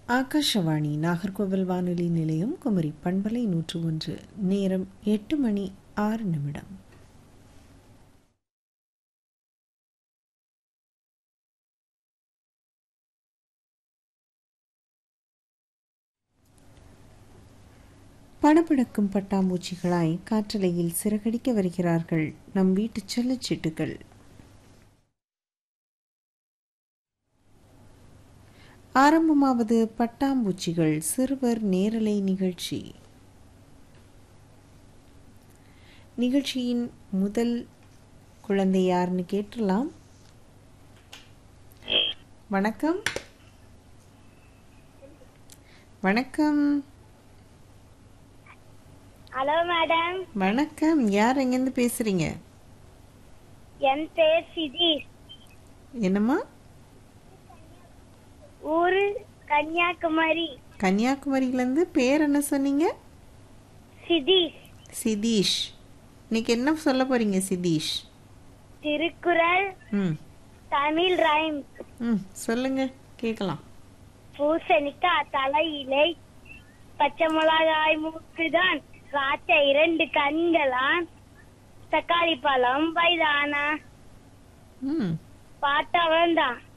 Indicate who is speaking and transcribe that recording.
Speaker 1: ஆகாஷவாணி நாகர்கோவில் வானொலி நிலையம் குமரி பண்பலை நூற்று ஒன்று நேரம் எட்டு மணி ஆறு நிமிடம் படபடக்கும் பட்டாம்பூச்சிகளாய் காற்றலையில் சிறகடிக்க வருகிறார்கள் நம் வீட்டு செல்லச்சிட்டுகள் ஆரம்பமாவது பட்டாம்பூச்சிகள் சிறுவர் நேரலை நிகழ்ச்சி நிகழ்ச்சியின் முதல் குழந்தை யாருன்னு கேட்டுடலாம் வணக்கம் வணக்கம்
Speaker 2: ஹலோ மேடம்
Speaker 1: வணக்கம் யார் எங்கேருந்து பேசுறீங்க
Speaker 2: என் பேர் சிதீஷ்
Speaker 1: என்னம்மா
Speaker 2: ஊரு கன்னியாகுமரி
Speaker 1: கன்னியாகுமரியிலேருந்து பேர் என்ன சொன்னீங்க
Speaker 2: சிதீஷ்
Speaker 1: சிதீஷ் இன்னைக்கு என்ன சொல்ல போறீங்க சிதீஷ்
Speaker 2: திருக்குறள்
Speaker 1: ம்
Speaker 2: தமிழ் ரைம்
Speaker 1: ம் சொல்லுங்க கேட்கலாம்
Speaker 2: பூசணிக்காய் தலை இலை பச்சை மிளகாய் மூக்குதான் ராச்சை இரண்டு கண்களான் தக்காளி பழம் வயதானா
Speaker 1: ம்
Speaker 2: பாட்டவன் தான்